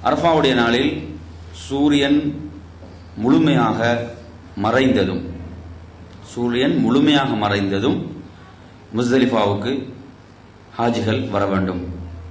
அரஃபாவுடைய நாளில் சூரியன் முழுமையாக மறைந்ததும் சூரியன் முழுமையாக மறைந்ததும் முஸ்தலிஃபாவுக்கு ஹாஜிகள் வர வேண்டும்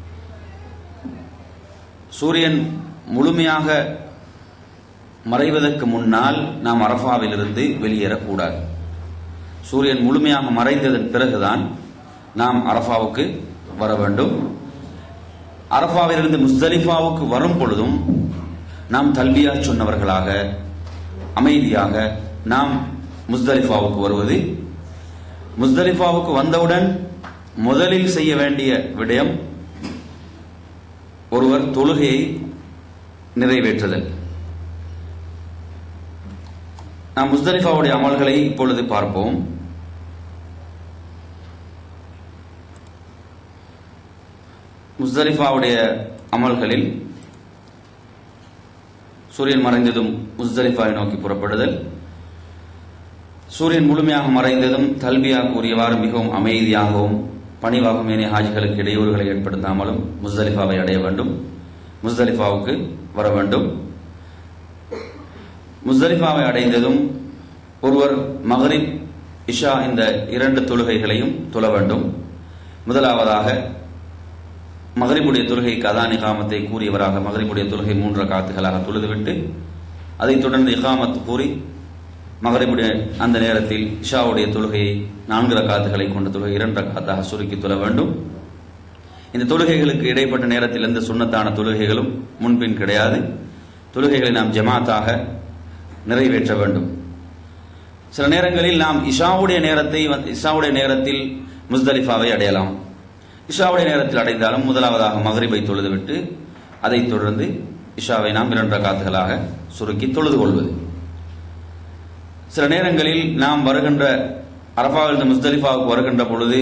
சூரியன் முழுமையாக மறைவதற்கு முன்னால் நாம் அரஃபாவிலிருந்து வெளியேறக்கூடாது சூரியன் முழுமையாக மறைந்ததன் பிறகுதான் நாம் அரஃபாவுக்கு வர வேண்டும் அரஃபாவிலிருந்து முஸ்தலிஃபாவுக்கு வரும் பொழுதும் நாம் தல்பியா சொன்னவர்களாக அமைதியாக நாம் முஸ்தலிஃபாவுக்கு வருவது முஸ்தலிஃபாவுக்கு வந்தவுடன் முதலில் செய்ய வேண்டிய விடயம் ஒருவர் தொழுகையை நிறைவேற்றுதல் நாம் முஸ்தலிஃபாவுடைய அமல்களை இப்பொழுது பார்ப்போம் முஸ்தலிஃபாவுடைய அமல்களில் சூரியன் மறைந்ததும் முஸ்தலிஃபாவை நோக்கி புறப்படுதல் சூரியன் முழுமையாக மறைந்ததும் தல்பியா கூறியவாறு மிகவும் அமைதியாகவும் பணிவாகவும் ஏனைய ஹாஜிகளுக்கு இடையூறுகளை ஏற்படுத்தாமலும் முஸ்தலிஃபாவை அடைய வேண்டும் முஸ்தலிஃபாவுக்கு வர வேண்டும் முஸ்தலிஃபாவை அடைந்ததும் ஒருவர் மகரிப் இஷா இந்த இரண்டு தொழுகைகளையும் தொழ வேண்டும் முதலாவதாக மகரிபுடைய தொழுகைக்கு அதான் இகாமத்தை கூறியவராக மகரிபுடைய தொழுகை மூன்று காத்துகளாக தொழுதுவிட்டு அதைத் தொடர்ந்து இகாமத் கூறி மகரிபுடைய அந்த நேரத்தில் இஷாவுடைய தொழுகையை நான்கு ரக்காத்துகளை கொண்ட தொழுகை இரண்டு ரக்காத்தாக சுருக்கி தொழ வேண்டும் இந்த தொழுகைகளுக்கு இடைப்பட்ட நேரத்தில் எந்த சுண்ணத்தான தொழுகைகளும் முன்பின் கிடையாது தொழுகைகளை நாம் ஜமாத்தாக நிறைவேற்ற வேண்டும் சில நேரங்களில் நாம் இஷாவுடைய நேரத்தை இஷாவுடைய நேரத்தில் முஸ்தலிஃபாவை அடையலாம் இஷாவுடைய நேரத்தில் அடைந்தாலும் முதலாவதாக மகரிபை தொழுதுவிட்டு அதைத் தொடர்ந்து இஷாவை நாம் இரண்டு காத்துகளாக சுருக்கி தொழுது கொள்வது சில நேரங்களில் நாம் வருகின்ற அரபாவிலிருந்து முஸ்தலிஃபாவுக்கு வருகின்ற பொழுது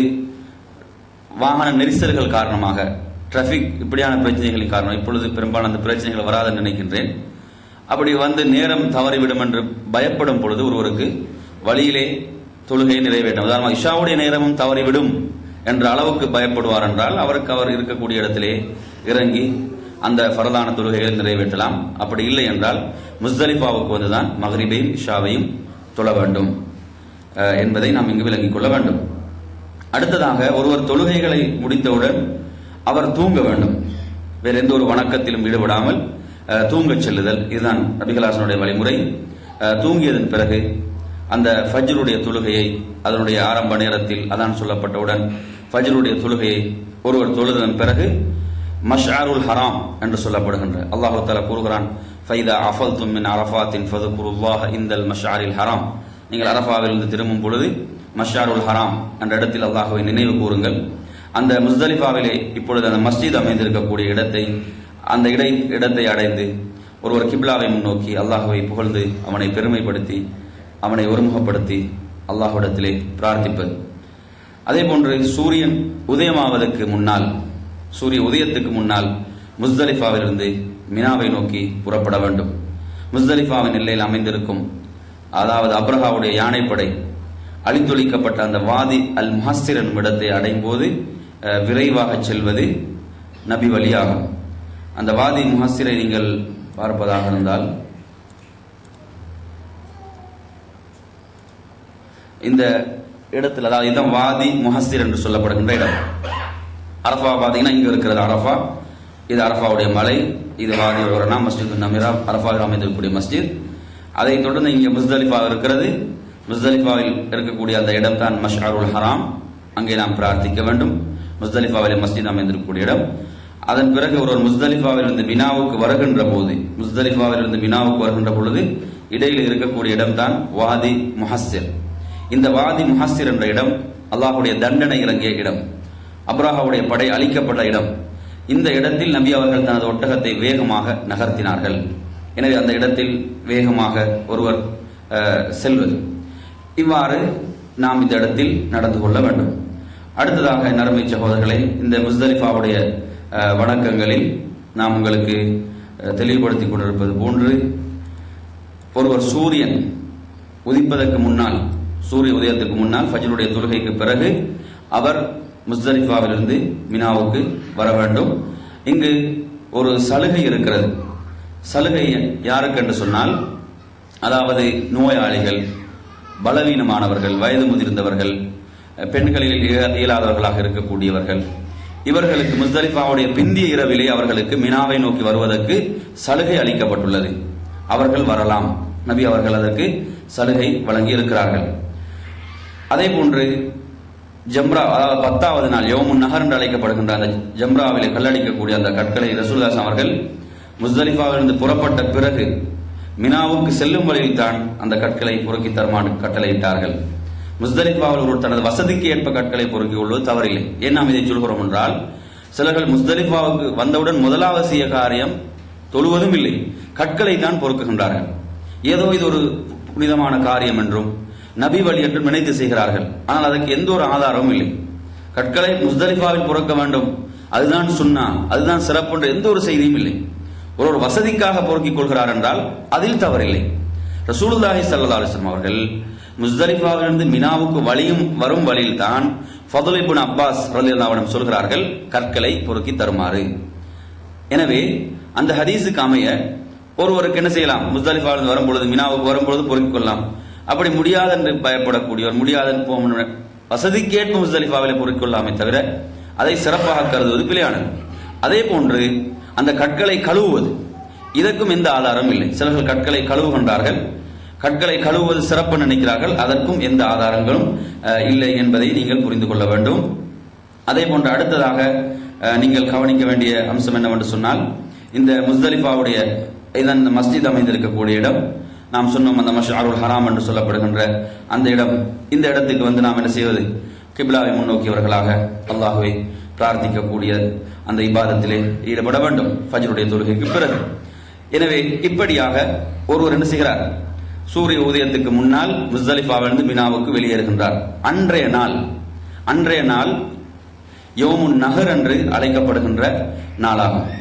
வாகன நெரிசல்கள் காரணமாக டிராபிக் இப்படியான பிரச்சனைகளின் காரணம் இப்பொழுது பெரும்பாலும் அந்த பிரச்சனைகள் வராதுன்னு நினைக்கின்றேன் அப்படி வந்து நேரம் தவறிவிடும் என்று பயப்படும் பொழுது ஒருவருக்கு வழியிலே தொழுகையை நிறைவேற்றும் உதாரணமாக இஷாவுடைய நேரமும் தவறிவிடும் என்ற அளவுக்கு பயப்படுவார் என்றால் அவருக்கு அவர் இருக்கக்கூடிய இடத்திலே இறங்கி அந்த ஃபரதான தொழுகைகளை நிறைவேற்றலாம் அப்படி இல்லை என்றால் முஸ்தலிஃபாவுக்கு வந்துதான் மகரிபையும் இஷாவையும் தொழ வேண்டும் என்பதை நாம் இங்கு விளங்கிக் கொள்ள வேண்டும் அடுத்ததாக ஒருவர் தொழுகைகளை முடித்தவுடன் அவர் தூங்க வேண்டும் வேற எந்த ஒரு வணக்கத்திலும் ஈடுபடாமல் தூங்கச் செல்லுதல் இதுதான் நபிகலாசனுடைய வழிமுறை தூங்கியதன் பிறகு அந்த ஃபஜ்ருடைய தொழுகையை அதனுடைய ஆரம்ப நேரத்தில் அதான் சொல்லப்பட்டவுடன் ஃபஜ்ருடைய தொழுகையை ஒருவர் தொழுதன் பிறகு மஷ்ஆருல் ஹராம் என்று சொல்லப்படுகின்ற அல்லாஹு தாலா கூறுகிறான் ஃபைதா அஃபல் தும்மின் அரஃபாத்தின் ஃபதுகுருல்லாஹ் இந்தல் மஷாரில் ஹராம் நீங்கள் அரஃபாவிலிருந்து திரும்பும் பொழுது மஷாருல் ஹராம் என்ற இடத்தில் அல்லாஹுவை நினைவு கூறுங்கள் அந்த முஸ்தலிஃபாவிலே இப்பொழுது அந்த மஸ்ஜித் அமைந்திருக்கக்கூடிய இடத்தை அந்த இடை இடத்தை அடைந்து ஒருவர் கிப்லாவை முன்னோக்கி அல்லாஹுவை புகழ்ந்து அவனை பெருமைப்படுத்தி அவனை ஒருமுகப்படுத்தி அல்லாஹ்விடத்திலே பிரார்த்திப்பது அதே போன்று சூரியன் உதயமாவதற்கு முன்னால் சூரிய உதயத்துக்கு முன்னால் முஸ்தலிஃபாவிலிருந்து மினாவை நோக்கி புறப்பட வேண்டும் முஸ்தலிஃபாவின் எல்லையில் அமைந்திருக்கும் அதாவது அப்ரஹாவுடைய யானைப்படை அழித்தொழிக்கப்பட்ட அந்த வாதி அல் முஹஸ்திர் என்னும் இடத்தை அடையும் போது விரைவாக செல்வது நபி வழியாகும் அந்த வாதி முஹஸ்திரை நீங்கள் பார்ப்பதாக இருந்தால் இந்த இடத்துல அதாவது இதான் வாதி முஹஸ்திர் என்று சொல்லப்படுகின்ற இடம் அரஃபா பார்த்தீங்கன்னா இங்க இருக்கிறது அரஃபா இது அரஃபாவுடைய மலை இது வாதி வரனா மஸ்ஜித் நமிரா அரஃபாவில் அமைந்திருக்கக்கூடிய மஸ்ஜித் அதை தொடர்ந்து இங்கே முஸ்தலிஃபா இருக்கிறது முஸ்தலிஃபாவில் இருக்கக்கூடிய அந்த இடம் தான் மஷ்ஆருல் ஹராம் அங்கே நாம் பிரார்த்திக்க வேண்டும் முஸ்தலிஃபாவில் மஸ்ஜித் அமைந்திருக்கக்கூடிய இடம் அதன் பிறகு ஒருவர் முஸ்தலிஃபாவில் இருந்து மினாவுக்கு வருகின்ற போது முஸ்தலிஃபாவில் இருந்து மினாவுக்கு வருகின்ற பொழுது இடையில் இருக்கக்கூடிய இடம் தான் வாதி முஹஸ்ஸிர் இந்த வாதி முஹஸ்ஸிர் என்ற இடம் அல்லாஹுடைய தண்டனை இறங்கிய இடம் அப்ராஹாவுடைய படை அழிக்கப்பட்ட இடம் இந்த இடத்தில் நபி அவர்கள் தனது ஒட்டகத்தை வேகமாக நகர்த்தினார்கள் எனவே அந்த இடத்தில் வேகமாக ஒருவர் செல்வது இவ்வாறு நாம் இந்த இடத்தில் நடந்து கொள்ள வேண்டும் அடுத்ததாக நரம்பை சகோதரர்களை இந்த முஸ்தலிஃபாவுடைய வணக்கங்களில் நாம் உங்களுக்கு தெளிவுபடுத்திக் கொண்டிருப்பது போன்று ஒருவர் சூரியன் உதிப்பதற்கு முன்னால் சூரிய உதயத்துக்கு முன்னால் ஃபஜ்ருடைய தொழுகைக்கு பிறகு அவர் முஸ்தலிஃபாவிலிருந்து மினாவுக்கு வர வேண்டும் இங்கு ஒரு சலுகை இருக்கிறது சலுகை யாருக்கு என்று சொன்னால் அதாவது நோயாளிகள் பலவீனமானவர்கள் வயது முதிர்ந்தவர்கள் பெண்களில் இய- இயலாதவர்களாக இருக்கக்கூடியவர்கள் இவர்களுக்கு முஸ்தலிஃபாவுடைய பிந்திய இரவிலே அவர்களுக்கு மினாவை நோக்கி வருவதற்கு சலுகை அளிக்கப்பட்டுள்ளது அவர்கள் வரலாம் நபி அவர்கள் அதற்கு சலுகை வழங்கி இருக்கிறார்கள் அதே போன்று ஜம்ரா அதாவது பத்தாவது நாள் யோமுன் நகர் என்று அழைக்கப்படுகின்ற அந்த ஜம்ராவிலே கல்லடிக்கக்கூடிய அந்த கற்களை ரசூலுல்லாஸ் அவர்கள் முஸ்தலிஃபாவிலிருந்து புறப்பட்ட பிறகு மினாவுக்கு செல்லும் வழியில் தான் அந்த கற்களை பொறுக்கி தருமாறு கட்டளையிட்டார்கள் முஸ்தலிஃபாவில் ஒரு தனது வசதிக்கு ஏற்ப கற்களை பொறுக்கி கொள்வது தவறில்லை ஏன் நாம் இதை சொல்கிறோம் என்றால் சிலர்கள் முஸ்தலிஃபாவுக்கு வந்தவுடன் முதலாவது செய்ய காரியம் தொழுவதும் இல்லை கற்களை தான் பொறுக்குகின்றார்கள் ஏதோ இது ஒரு புனிதமான காரியம் என்றும் நபி வழி என்றும் நினைத்து செய்கிறார்கள் ஆனால் அதற்கு எந்த ஒரு ஆதாரமும் இல்லை கற்களை முஸ்தலிஃபாவில் புறக்க வேண்டும் அதுதான் சுன்னா அதுதான் சிறப்பு என்ற எந்த ஒரு செய்தியும் இல்லை ஒரு ஒரு வசதிக்காக பொறுக்கிக் கொள்கிறார் என்றால் அதில் தவறில்லை ரசூலுல்லாஹி ஸல்லல்லாஹு அலைஹி வஸல்லம் அவர்கள் முஸ்தலிஃபாவிலிருந்து மினாவுக்கு வழியும் வரும் வழியில் தான் ஃபதுல் இப்னு அப்பாஸ் ரலியல்லாஹு அன்ஹு சொல்கிறார்கள் கற்களை பொறுக்கி தருமாறு எனவே அந்த ஹதீஸுக்கு அமைய ஒருவருக்கு என்ன செய்யலாம் முஸ்தலிஃபாவிலிருந்து வரும்பொழுது மினாவுக்கு வரும்பொழுது பொறுக்கிக் கொள்ளலாம் அப்படி முடியாது என்று பயப்படக்கூடியவர் முடியாது என்று போக வசதிக்கேற்ப முஸ்தலிஃபாவிலே பொறுக்கிக் கொள்ளாமே தவிர அதை சிறப்பாக கருதுவது பிழையானது அதே போன்று அந்த கற்களை கழுவுவது இதற்கும் எந்த ஆதாரம் இல்லை சிலர்கள் கற்களை கழுவுகின்றார்கள் கற்களை கழுவுவது சிறப்பு நினைக்கிறார்கள் அதற்கும் எந்த ஆதாரங்களும் அஹ், இல்லை என்பதை நீங்கள் புரிந்து கொள்ள வேண்டும் அதே போன்று அடுத்ததாக அஹ், நீங்கள் கவனிக்க வேண்டிய அம்சம் என்னவென்று சொன்னால் இந்த முஸ்தலிஃபாவுடைய இதன் மஸ்ஜித் அமைந்திருக்கக்கூடிய இடம் நாம் சொன்னோம் அந்த மஷாருல் ஹராம் என்று சொல்லப்படுகின்ற அந்த இடம் இந்த இடத்துக்கு வந்து நாம் என்ன செய்வது கிப்லாவை முன்னோக்கியவர்களாக அல்லாஹுவை பிரார்த்திக்கக்கூடிய அந்த இபாதத்திலே ஈடுபட வேண்டும் ஃபஜ்ருடைய தொழுகைக்கு பிறகு எனவே இப்படியாக ஒருவர் என்ன செய்கிறார் சூரிய உதயத்துக்கு முன்னால் முஸ்தலிஃபாவிலிருந்து மினாவுக்கு வெளியேறுகின்றார் அன்றைய நாள் அன்றைய நாள் யோமுன் நகர் என்று அழைக்கப்படுகின்ற நாளாகும்